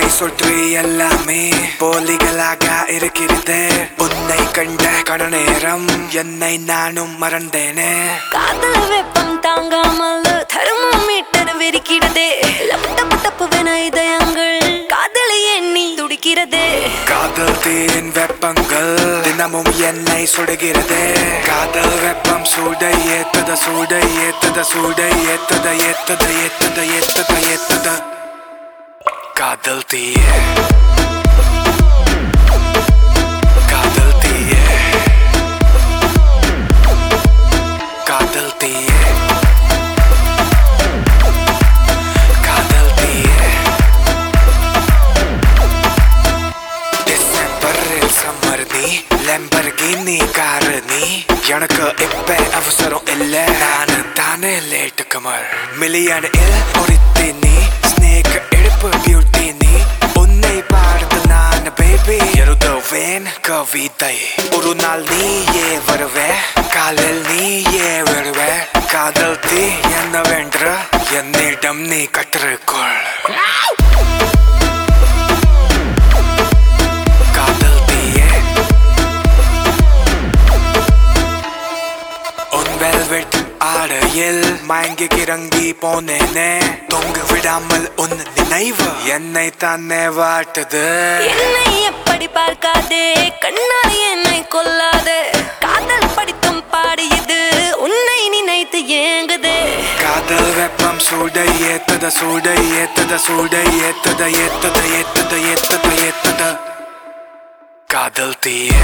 சுற்றி எல்லாமே போலிகளாக இருக்கிறது உன்னை கண்ட கண நேரம் என்னை நானும் மறந்தேனே காதல வெப்பம் தாங்காமல் தெர்மோமீட்டர் வெறிக்கிறதே லப்பு டப்பு டப்புவென இதயங்கள் காதலை எண்ணி துடிக்கிறதே காதல் தீயின் வெப்பங்கள் தினமும் என்னை சுடுகிறது காதல் வெப்பம் சூடை ஏத்தத சூடை ஏத்தத சூடை ஏத்தத ஏத்தத ஏத்தத ஏத்தத ஏத்தத காதல் தீய காதல் தீய காதல் தீய காதல் தீய டிசம்பரில் சம்மர் நீ லெம்பர்கினி காரு நீ எனக்கு இப்ப அவசரம் இல்ல நானு தானே லேட்டு கமல் மில்லியனில் ஒருத்தி நீ ஸ்னேக் எடுப்பு பியூட்டி நீ உன்னை பார்த்து நான் பேபி எழுதுவேன் கவிதை ஒரு நாள் நீயே வருவே காலில் நீயே வருவ காதல் தீ என்னவென்று என்னிடம் நீ கற்றுக்கொள் காதல் தீயே உன் வெல்வெட் ஆடையில் மயங்கி கிறங்கி போனேனே தொங்க விடாமல் உன் நினைவு என்னை தானே வாட்டுது என்னை எப்படி பார்க்காதே கண்ணால் என்னை கொல்லாதே காதல் படித்தும் பாடியது உன்னை நினைத்து ஏங்குதே காதல் வெப்பம் சூடை ஏத்தத சூடை ஏத்தத சூடை ஏத்தத ஏத்தத ஏத்தத ஏத்தத ஏத்தத காதல் தீயே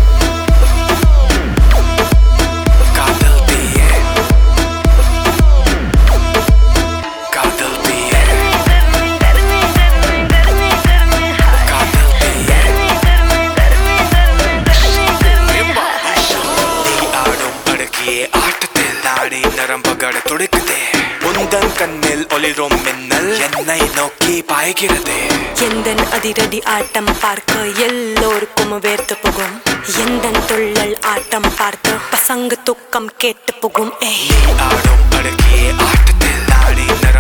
காதல் தீயே காதல் தீயே காதல் தீயே நீ ஆடும் அடக்கிய ஆட்டத்தில் நாடி நரம்புகள் துடிக்குதே உந்தன் கண்ணில் ஒளிரும் மின்னல் என்னை நோக்கி பாய்கிறதே எந்தன் அதிரடி ஆட்டம் பார்க்க எல்லோருக்கும் வேர்த்து போகும் எந்தன் துள்ளல் ஆட்டம் பார்த்து பசங்க துக்கம் கேட்டு போகும் ஏய் நீ ஆடும் அடக்கிய ஆட்டத்தில் நாடி நரம்புகள்